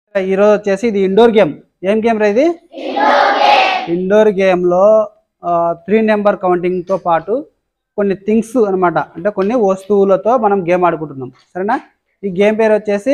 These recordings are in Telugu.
ఈరోజు వచ్చేసి ఇది ఇండోర్ గేమ్ ఏం గేమ్ రా ఇది ఇండోర్ గేమ్లో త్రీ నెంబర్ కౌంటింగ్తో పాటు కొన్ని థింగ్స్ అన్నమాట అంటే కొన్ని వస్తువులతో మనం గేమ్ ఆడుకుంటున్నాం సరేనా ఈ గేమ్ పేరు వచ్చేసి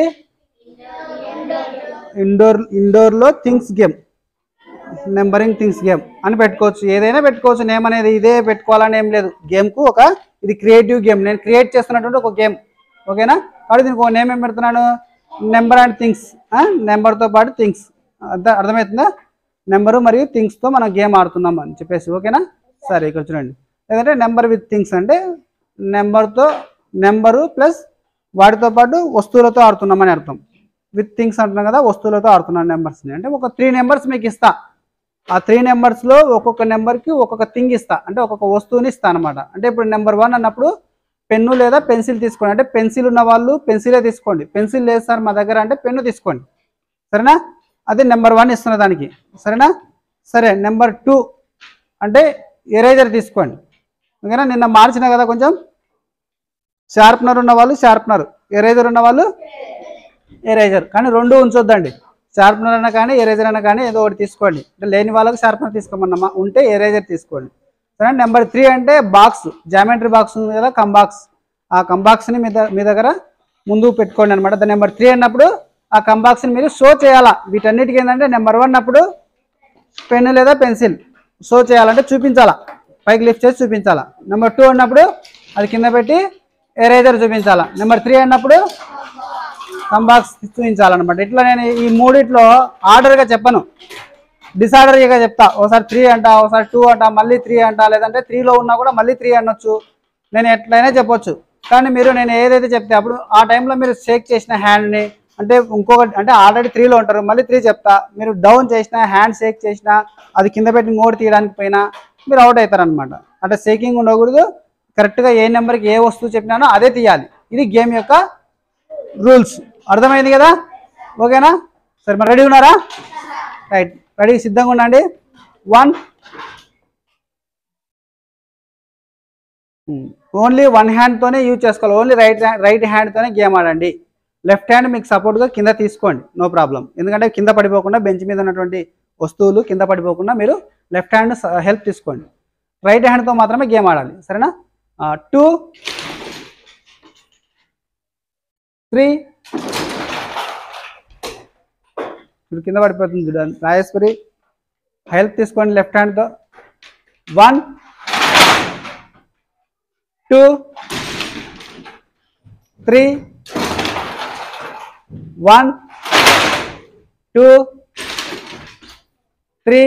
ఇండోర్ ఇండోర్లో things game numbering things game అని పెట్టుకోవచ్చు ఏదైనా పెట్టుకోవచ్చు నేమ్ అనేది ఇదే పెట్టుకోవాలని ఏం లేదు గేమ్కు ఒక ఇది క్రియేటివ్ గేమ్ నేను క్రియేట్ చేస్తున్నటువంటి ఒక గేమ్ ఓకేనా కాబట్టి దీనికి ఒక నేమ్ ఏం పెడుతున్నాను నెంబర్ అండ్ థింగ్స్ నెంబర్తో పాటు థింగ్స్ అర్థం అర్థమవుతుందా నెంబరు మరియు థింగ్స్తో మనం గేమ్ ఆడుతున్నాం అని చెప్పేసి ఓకేనా సరే ఇక్కడ చూడండి లేదంటే నెంబర్ విత్ థింగ్స్ అంటే నెంబర్తో నెంబరు ప్లస్ వాటితో పాటు వస్తువులతో ఆడుతున్నామని అర్థం విత్ థింగ్స్ అంటున్నాం కదా వస్తువులతో ఆడుతున్నాను నెంబర్స్ని అంటే ఒక త్రీ నెంబర్స్ మీకు ఇస్తా ఆ త్రీ నెంబర్స్లో ఒక్కొక్క నెంబర్కి ఒక్కొక్క థింగ్ ఇస్తా అంటే ఒక్కొక్క వస్తువుని ఇస్తా అనమాట అంటే ఇప్పుడు నెంబర్ వన్ అన్నప్పుడు పెన్ను లేదా పెన్సిల్ తీసుకోండి అంటే పెన్సిల్ ఉన్న వాళ్ళు పెన్సిలే తీసుకోండి పెన్సిల్ లేదు సార్ మా దగ్గర అంటే పెన్ను తీసుకోండి సరేనా అదే నెంబర్ వన్ ఇస్తున్న దానికి సరేనా సరే నెంబర్ టూ అంటే ఎరేజర్ తీసుకోండి ఓకేనా నిన్న మార్చిన కదా కొంచెం షార్ప్నర్ ఉన్న వాళ్ళు షార్ప్నర్ ఎరేజర్ ఉన్న వాళ్ళు ఎరేజర్ కానీ రెండు ఉంచొద్దండి షార్ప్నర్ అయినా కానీ ఎరేజర్ అయినా కానీ ఏదో ఒకటి తీసుకోండి అంటే లేని వాళ్ళకి షార్ప్నర్ తీసుకోమన్నమా ఉంటే ఎరేజర్ తీసుకోండి సరే నెంబర్ త్రీ అంటే బాక్స్ జామెట్రీ బాక్స్ ఉంది కదా కంబాక్స్ ఆ కంబాక్స్ని మీ ద- మీ దగ్గర ముందు పెట్టుకోండి అనమాట దాని నెంబర్ త్రీ అన్నప్పుడు ఆ కంబాక్స్ని మీరు షో చేయాలా వీటన్నిటికీ ఏంటంటే నెంబర్ వన్ అప్పుడు పెన్ లేదా పెన్సిల్ షో చేయాలంటే చూపించాలా పైకి లిఫ్ట్ చేసి చూపించాలా నెంబర్ టూ అన్నప్పుడు అది కింద పెట్టి ఎరేజర్ చూపించాలా నెంబర్ త్రీ అన్నప్పుడు కంబాక్స్ చూపించాలన్నమాట ఇట్లా నేను ఈ మూడిట్లో ఆర్డర్గా చెప్పను డిసార్డర్గా చెప్తా ఒకసారి త్రీ అంట ఒకసారి టూ అంట మళ్ళీ త్రీ అంట లేదంటే త్రీలో ఉన్నా కూడా మళ్ళీ త్రీ అనొచ్చు నేను ఎట్లయినా చెప్పొచ్చు కానీ మీరు నేను ఏదైతే చెప్తే అప్పుడు ఆ టైంలో మీరు షేక్ చేసిన హ్యాండ్ని అంటే ఇంకొకటి అంటే ఆల్రెడీ త్రీలో ఉంటారు మళ్ళీ త్రీ చెప్తా మీరు డౌన్ చేసిన హ్యాండ్ షేక్ చేసిన అది కింద పెట్టి ఇంకోటి తీయడానికి పోయినా మీరు అవుట్ అవుతారనమాట అంటే షేకింగ్ ఉండకూడదు కరెక్ట్గా ఏ నెంబర్కి ఏ వస్తువు చెప్పినానో అదే తీయాలి ఇది గేమ్ యొక్క రూల్స్ అర్థమైంది కదా ఓకేనా సరే మరి రెడీ ఉన్నారా రైట్ రెడీ సిద్ధంగా ఉండండి వన్ ఓన్లీ వన్ హ్యాండ్తోనే యూజ్ చేసుకోవాలి ఓన్లీ రైట్ రైట్ హ్యాండ్తోనే గేమ్ ఆడండి లెఫ్ట్ హ్యాండ్ మీకు సపోర్ట్గా కింద తీసుకోండి నో ప్రాబ్లం ఎందుకంటే కింద పడిపోకుండా బెంచ్ మీద ఉన్నటువంటి వస్తువులు కింద పడిపోకుండా మీరు లెఫ్ట్ హ్యాండ్ హెల్ప్ తీసుకోండి రైట్ హ్యాండ్తో మాత్రమే గేమ్ ఆడాలి సరేనా టూ త్రీ ఇప్పుడు కింద పడిపోతుంది చూడండి రాజేశ్వరి హెల్ప్ తీసుకోండి లెఫ్ట్ హ్యాండ్తో one two three one two three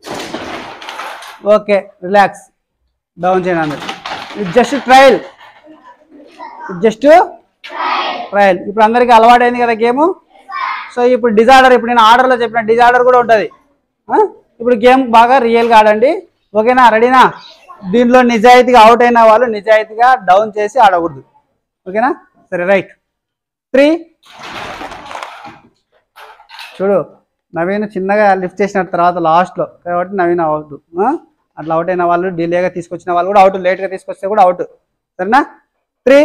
okay relax down చేయండి అందరు ఇది జస్ట్ ట్రయల్ జస్ట్ ట్రయల్ ఇప్పుడు అందరికీ అలవాటైంది కదా గేము సో ఇప్పుడు డిజార్డర్ ఇప్పుడు నేను ఆర్డర్లో చెప్పిన డిజార్డర్ కూడా ఉంటుంది ఇప్పుడు గేమ్ బాగా రియల్గా ఆడండి ఓకేనా రెడీనా దీనిలో నిజాయితీగా అవుట్ అయిన వాళ్ళు నిజాయితీగా డౌన్ చేసి ఆడకూడదు ఓకేనా సరే రైట్ త్రీ చూడు నవీన్ చిన్నగా లిఫ్ట్ చేసిన తర్వాత లాస్ట్లో కాబట్టి నవీన్ అవుట్ అట్లా అవుట్ అయిన వాళ్ళు డిలేగా తీసుకొచ్చిన వాళ్ళు కూడా అవుట్ లేట్గా తీసుకొస్తే కూడా అవుట్ సరేనా త్రీ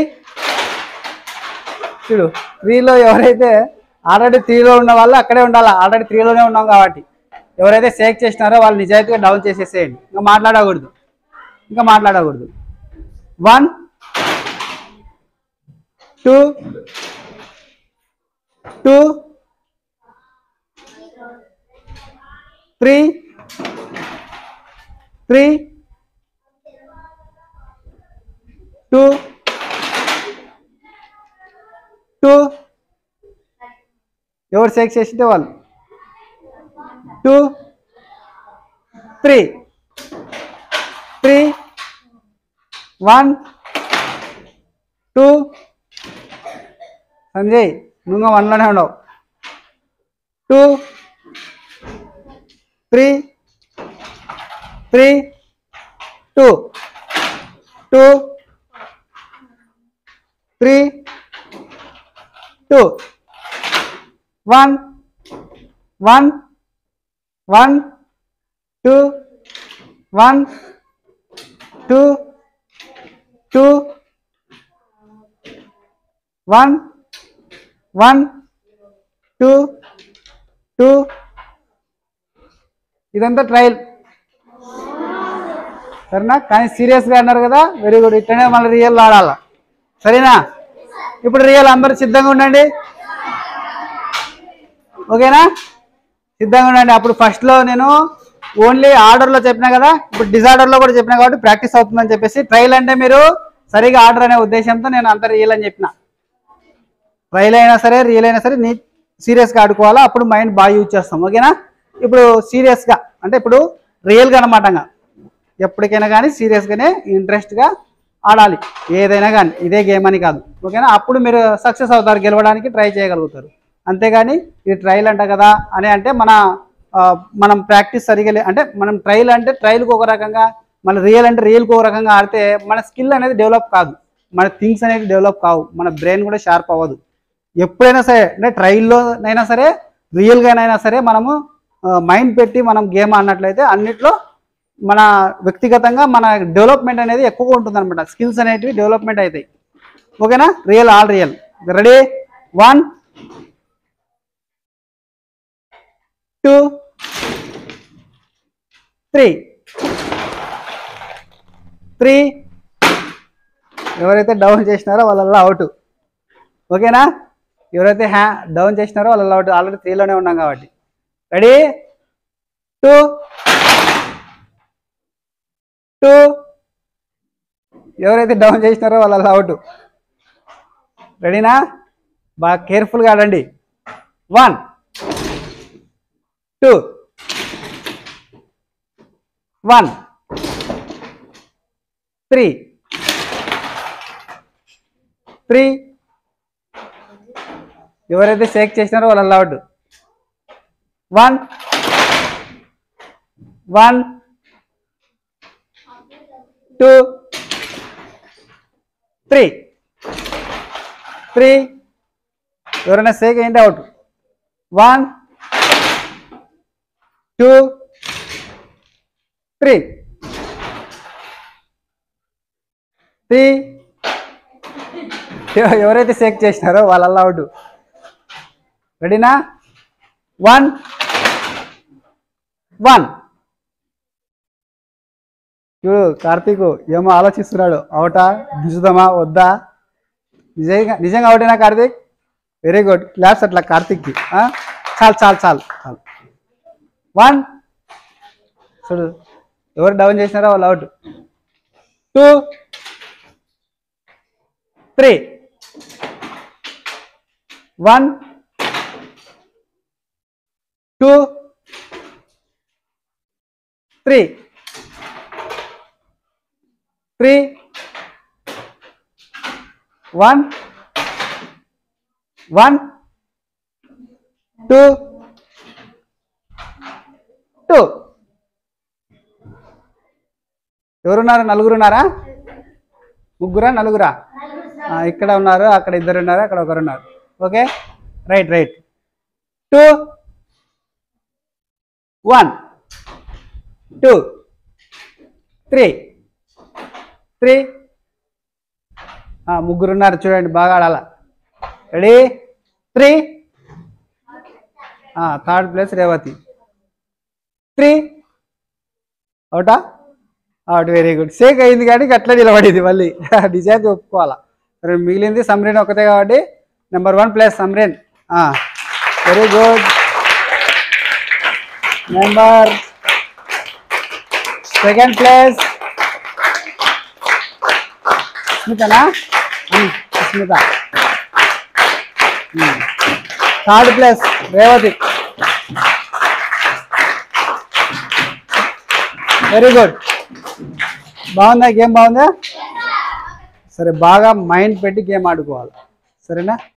చూడు త్రీలో ఎవరైతే ఆల్రెడీ త్రీలో ఉన్న వాళ్ళు అక్కడే ఉండాలి ఆల్రెడీ త్రీలోనే ఉన్నాం కాబట్టి ఎవరైతే సేక్ చేసినారో వాళ్ళు నిజాయితీగా డౌన్ చేసేసేయండి ఇంకా మాట్లాడకూడదు ఇంకా మాట్లాడకూడదు one two two three three two two ఎవరు సెక్ చేసింటే వాళ్ళు two three three one two Sanjay నువ్వు వన్లోనే ఉండవు two three three two two three two one one one two one two two one one two two ఇదంతా ట్రయల్ సరేనా కానీ సీరియస్గా అన్నారు కదా వెరీ గుడ్ ఇట్లనే మళ్ళీ రియల్ ఆడాలా సరేనా ఇప్పుడు రియల్ అందరూ సిద్ధంగా ఉండండి ఓకేనా సిద్ధంగా ఉండండి అప్పుడు ఫస్ట్లో నేను ఓన్లీ ఆర్డర్లో చెప్పినా కదా ఇప్పుడు డిజార్డర్లో కూడా చెప్పినా కాబట్టి ప్రాక్టీస్ అవుతుందని చెప్పేసి ట్రయల్ అంటే మీరు సరిగా ఆర్డర్ అనే ఉద్దేశంతో నేను అంత రియల్ అని చెప్పిన ట్రయల్ అయినా సరే రియల్ అయినా సరే నీ సీరియస్గా ఆడుకోవాలా అప్పుడు మైండ్ బాగా యూజ్ చేస్తాం ఓకేనా ఇప్పుడు సీరియస్గా అంటే ఇప్పుడు రియల్గా అనమాట ఇంకా. ఎప్పటికైనా కానీ సీరియస్గానే ఇంట్రెస్ట్గా ఆడాలి ఏదైనా కానీ ఇదే గేమ్ అని కాదు ఓకేనా అప్పుడు మీరు సక్సెస్ అవుతారు గెలవడానికి ట్రై చేయగలుగుతారు అంతేగాని ఇది ట్రయల్ అంట కదా అని అంటే మన ఆ, మనం ప్రాక్టీస్ సరిగా లే- అంటే మనం ట్రయల్ అంటే ట్రయల్కి ఒక రకంగా మన రియల్ అంటే రియల్కి ఒక రకంగా ఆడితే మన స్కిల్ అనేది డెవలప్ కాదు మన థింగ్స్ అనేది డెవలప్ కావు మన బ్రెయిన్ కూడా షార్ప్ అవ్వదు ఎప్పుడైనా సరే అంటే ట్రయల్లోనైనా సరే రియల్గానైనా సరే మనము మైండ్ పెట్టి మనం గేమ్ ఆడినట్లయితే అన్నిట్లో మన వ్యక్తిగతంగా మన డెవలప్మెంట్ అనేది ఎక్కువగా ఉంటుంది అనమాట స్కిల్స్ అనేటివి డెవలప్మెంట్ అవుతాయి ఓకేనా real all real ready one two three three ఎవరైతే డౌన్ చేసినారో వాళ్ళల్లో అవుట్ ఓకేనా ఎవరైతే హ్యా డౌన్ చేసినారో వాళ్ళల్లో అవుట్ ఆల్రెడీ త్రీలోనే ఉన్నాం కాబట్టి రెడీ టూ టూ ఎవరైతే డౌన్ చేసినారో వాళ్ళల్లో అవుట్ రెడీనా బాగా కేర్ఫుల్గా ఆడండి one two one three three ఎవరైతే షేక్ చేసినారో వాళ్ళు allowed one one two three three ఎవరైనా షేక్ అయింది out one two three three ఎవ- ఎవరైతే షేక్ చేసినారో వాళ్ళ అవుట్ రెడీనా వన్ వన్ చూడు కార్తీక్ ఏమో ఆలోచిస్తున్నాడు అవుటా దించుదామా వద్దా నిజంగా నిజంగా అవుటేనా కార్తీక్ వెరీ గుడ్ క్లాప్స్ అట్లా కార్తీక్కి ఆ? చాలు చాలు చాలు చాలు వన్ చూడు ఎవరు డౌన్ చేసినారో వాళ్ళు out two three one two three three one one two two ఎవరున్నారు నలుగురు ఉన్నారా ముగ్గురా నలుగురా ఆ, ఇక్కడ ఉన్నారు అక్కడ ఇద్దరు ఉన్నారు అక్కడ ఒకరు ఉన్నారు okay right right two one two three three ముగ్గురు ఉన్నారు చూడండి బాగా ఆడాల ready three third place Revathi three అవుటా అవుట్ వెరీ గుడ్ షేక్ అయింది కానీ అట్లా నిలబడింది మళ్ళీ డిజైన్ ఒప్పుకోవాలా సరే మిగిలింది సమ్రీన్ ఒకటే కాబట్టి number one place Samreen very good number second place స్మితనా um, Smitha third place Revathi very good బాగుందా గేమ్ బాగుందా సరే బాగా మైండ్ పెట్టి గేమ్ ఆడుకోవాలి సరేనా